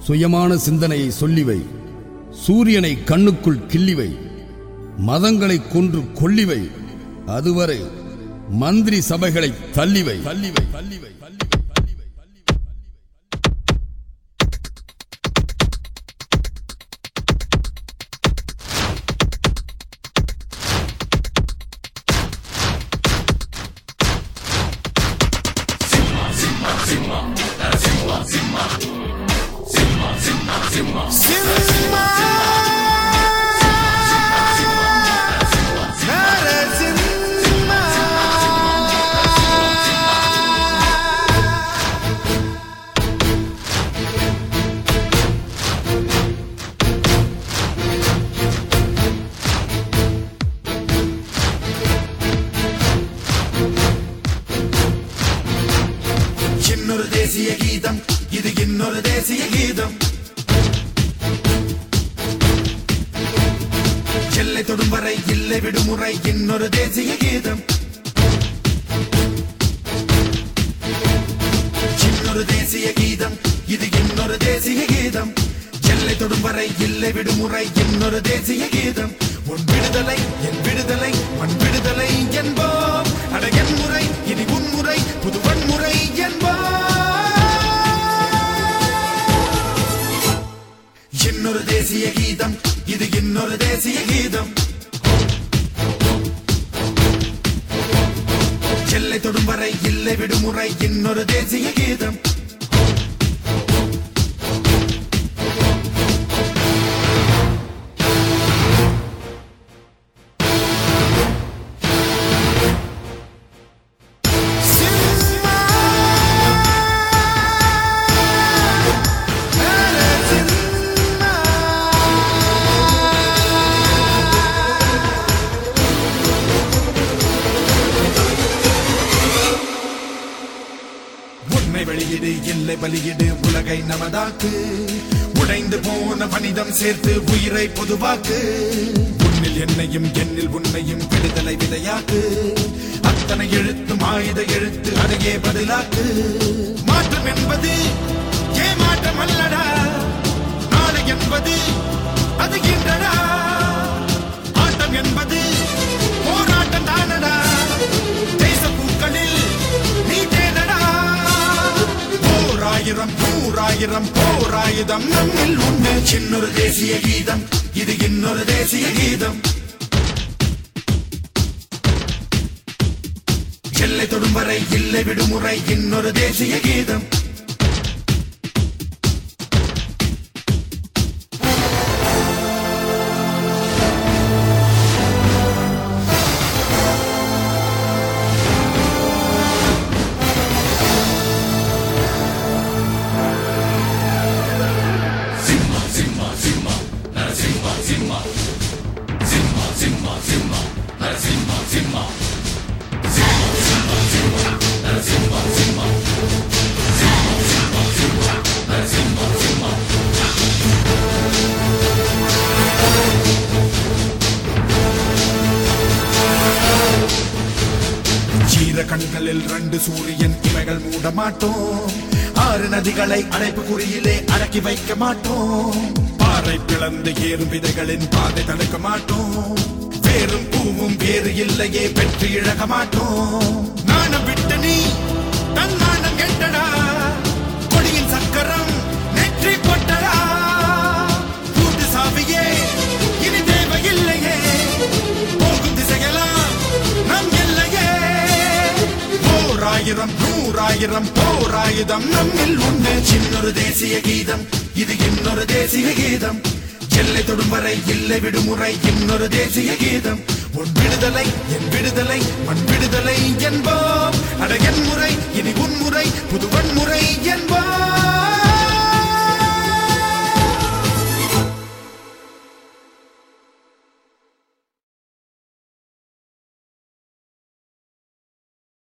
சுயமான சிந்தனையை சொல்லிவை சூரியனை கண்ணுக்குள் கிள்ளிவை மதங்களை கொன்று கொல்லிவை அதுவரை மந்திரி சபைகளை தள்ளிவை தள்ளிவை தள்ளிவை தள்ளிவை இன்னொரு தேசிய கீதம் இது இன்னொரு தேசிய கீதம் எல்லை தொடும் வரை இல்லை விடுமுறை இன்னொரு தேசிய கீதம் இன்னொரு தேசிய கீதம் இது இன்னொரு தேசிய கீதம் எல்லை தொடும் வரை இல்லை விடுமுறை இன்னொரு தேசிய கீதம் உன் விடுதலை என் விடுதலை மண் விடுதலை என்போம் அட என் முறை இனி உன் முறை புது வன்முறை என்போம் இன்னொரு தேசிய கீதம் இது இன்னொரு தேசிய கீதம் எல்லை தொடும் வரை இல்லை விடுமுறை இன்னொரு தேசிய கீதம் உண்மை வெளியிடு இல்லை பலியிடு உலகை நமதாக்கு உடைந்து போன மனிதம் சேர்த்து உயிரை பொதுவாக்கு உன்னில் என்னையும் என்னில் உன்னையும் விடுதலை விதையாக்கு அத்தனை எழுத்தும் ஆயுத எழுத்து அதையே பதிலாக்கு மாற்றம் என்பது ஏமாற்றம் அல்லடா நாளை என்பது அது இன்றடா ஆட்டம் என்பது போராட்டம் தானடா தேச பூக்களில் நீ தேனடா போராயிரம் நூறாயிரம் போராயுதம் நம்மில் உண்டு சின்னொரு தேசிய கீதம் இது இன்னொரு தேசிய கீதம் எல்லை தொடும் வரை இல்லை விடுமுறை இன்னொரு தேசிய கீதம் சீர கண்களில் ரெண்டு சூரியன் இவைகள் மூட மாட்டோம் ஆறு நதிகளை அடைப்பு குறியிலே அடக்கி வைக்க மாட்டோம் பாறை பிளந்து ஏறும் விதைகளின் பாதை தடுக்க மாட்டோம் வேறும் பூவும் வேறு இல்லையே பெற்று இழக மாட்டோம் நாணம் விட்டு நீ தன் நாணம் கெட்டடா கொடியின் சக்கரம் நெற்றி கொட்டடா கூட்டு சாவியே இனி தேவையில்லையே போகும் திசையெல்லாம் நம் எல்லையே போராயிரம் நூறாயிரம் போராயுதம் நம்மில் உண்டு சின்னொரு தேசிய கீதம் இது இன்னொரு தேசிய கீதம் எல்லை தொடும் வரை இல்லை விடுமுறை இன்னொரு தேசிய கீதம் உன் விடுதலை என் விடுதலை மண் விடுதலை என்போம் அட என் முறை இனி உன் முறை புது வன்முறை என்போம்